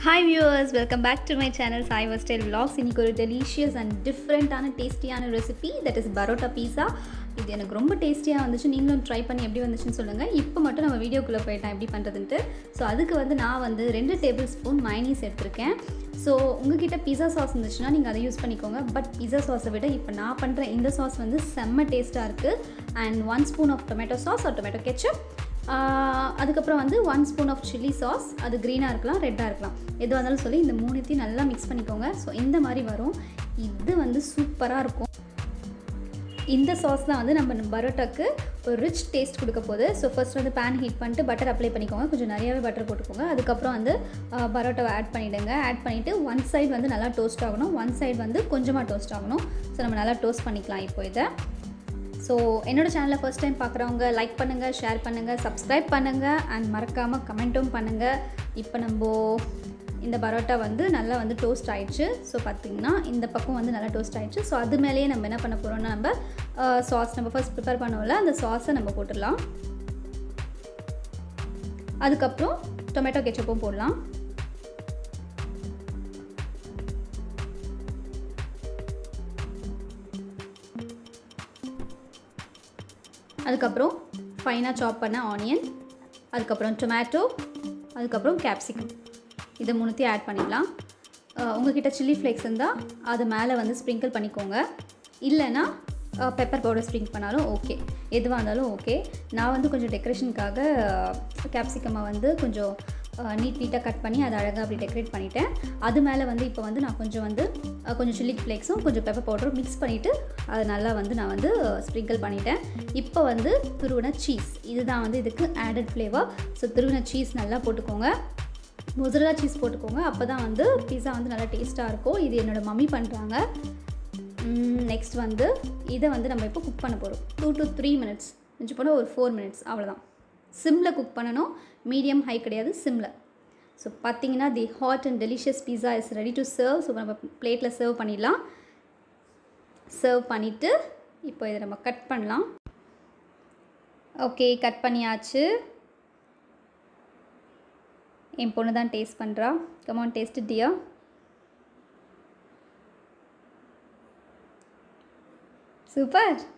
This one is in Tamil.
hi viewers welcome back to my channel Sai style vlogs இன்னைக்கு ஒரு டெலிஷியஸ் அண்ட் டிஃப்ரெண்ட்டான டேஸ்டியான recipe that is parotta pizza இது எனக்கு ரொம்ப டேஸ்டியாக வந்துச்சு நீங்களும் ட்ரை பண்ணி எப்படி வந்துச்சுன்னு சொல்லுங்கள் இப்போ மட்டும் நம்ம வீடியோக்குள்ளே போயிட்டேன் எப்படி பண்ணுறதுன்ட்டு ஸோ அதுக்கு வந்து நான் வந்து ரெண்டு டேபிள் ஸ்பூன் மைனீஸ் எடுத்திருக்கேன் ஸோ உங்ககிட்ட பிஸா சாஸ் இருந்துச்சுன்னா நீங்கள் அதை யூஸ் பண்ணிக்கோங்க பட் பிஸா சாஸை விட இப்போ நான் பண்ணுற இந்த சாஸ் வந்து செம்ம டேஸ்ட்டாக இருக்குது and one spoon of tomato sauce ஒரு டொமேட்டோ கெச்சப் ஆஹ் அதுக்கப்புறம் வந்து one spoon of chilli sauce அது க்ரீனாக இருக்கலாம் ரெட்டாக இருக்கலாம் எதுவாக இருந்தாலும் சொல்லி இந்த மூணுத்தையும் நல்லா மிக்ஸ் பண்ணிக்கோங்க ஸோ இந்த மாதிரி வரும் இது வந்து சூப்பராக இருக்கும் இந்த சாஸ் தான் வந்து நம்ம பரோட்டாக்கு ஒரு ரிச் டேஸ்ட் கொடுக்க போகுது ஸோ ஃபர்ஸ்ட் வந்து பேன் ஹீட் பண்ணிட்டு பட்டர் அப்ளை பண்ணிக்கோங்க கொஞ்சம் நிறையாவே பட்டர் போட்டுக்கோங்க அதுக்கப்புறம் வந்து ஆஹ் பரோட்டாவை ஆட் பண்ணிவிடுங்க ஆட் பண்ணிவிட்டு ஒன் சைடு வந்து நல்லா டோஸ்ட் ஆகணும் ஒன் சைடு வந்து கொஞ்சமாக டோஸ்ட் ஆகணும் ஸோ நம்ம நல்லா டோஸ்ட் பண்ணிக்கலாம் இப்போ இதை ஸோ என்னோட சேனலை ஃபர்ஸ்ட் டைம் பார்க்குறவங்க லைக் பண்ணுங்கள் ஷேர் பண்ணுங்கள் சப்ஸ்கிரைப் பண்ணுங்கள் அண்ட் மறக்காமல் கமெண்ட்டும் பண்ணுங்கள் இப்போ நம்ம இந்த பரோட்டா வந்து நல்லா வந்து டோஸ்ட் ஆயிடுச்சு ஸோ பார்த்திங்கன்னா இந்த பக்கம் வந்து நல்லா டோஸ்ட் ஆயிடுச்சு ஸோ அது மேலேயே நம்ம என்ன பண்ண போகிறோம்னா நம்ம சாஸ் நம்ம ஃபர்ஸ்ட் ப்ரிப்பேர் பண்ணோம்ல அந்த சாஸை நம்ம போட்டுடலாம் அதுக்கப்புறம் டொமேட்டோ கெச்சப்பும் போடலாம் அதுக்கப்புறம் ஃபைனாக சாப் பண்ண ஆனியன் அதுக்கப்புறம் டொமேட்டோ அதுக்கப்புறம் கேப்சிகம் இதை மூணுத்தையும் ஆட் பண்ணிடலாம் அஹ் உங்ககிட்ட சில்லி ஃப்ளேக்ஸ் இருந்தால் அது மேலே வந்து ஸ்ப்ரிங்கிள் பண்ணிக்கோங்க இல்லைன்னா பெப்பர் பவுடர் ஸ்ப்ரிங்க் பண்ணாலும் ஓகே எதுவாக இருந்தாலும் ஓகே நான் வந்து கொஞ்சம் டெக்கரேஷனுக்காக கேப்சிகமை வந்து கொஞ்சம் நீட் நீட்டாக கட் பண்ணி அதை அழகாக அப்படி டெக்கரேட் பண்ணிட்டேன் அது மேலே வந்து இப்போ வந்து நான் கொஞ்சம் வந்து அஹ், கொஞ்சம் சில்லி ஃப்ளேக்ஸும் கொஞ்சம் பெப்பர் பவுடரும் மிக்ஸ் பண்ணிவிட்டு அதை நல்லா வந்து நான் வந்து ஸ்ப்ரிங்கிள் பண்ணிட்டேன் இப்போ வந்து துருவின சீஸ் இதுதான் வந்து இதுக்கு ஆடட் ஃப்ளேவர் ஸோ துருவின சீஸ் நல்லா போட்டுக்கோங்க மொசரலா சீஸ் போட்டுக்கோங்க அப்போ தான் வந்து பீஸா வந்து நல்லா டேஸ்ட்டாக இருக்கும் இது என்னோட மம்மி பண்ணுறாங்க நெக்ஸ்ட் வந்து இதை வந்து நம்ம இப்போ குக் பண்ண போகிறோம் டூ டு த்ரீ மினிட்ஸ் மிஞ்சி போனால் ஒரு ஃபோர் மினிட்ஸ் அவ்வளோதான் சிம்மில் குக் பண்ணணும் மீடியம் ஹை கிடையாது சிம்மில் ஸோ பார்த்தீங்கன்னா the hot and delicious pizza is ready to serve so நம்ம பிளேட்டில் சர்வ் பண்ணிடலாம் சர்வ் பண்ணிவிட்டு இப்போ இதை நம்ம கட் பண்ணலாம் ஓகே கட் பண்ணியாச்சு என் பொண்ணு தான் டேஸ்ட் பண்ணுறா கமான் டேஸ்ட் டியா சூப்பர்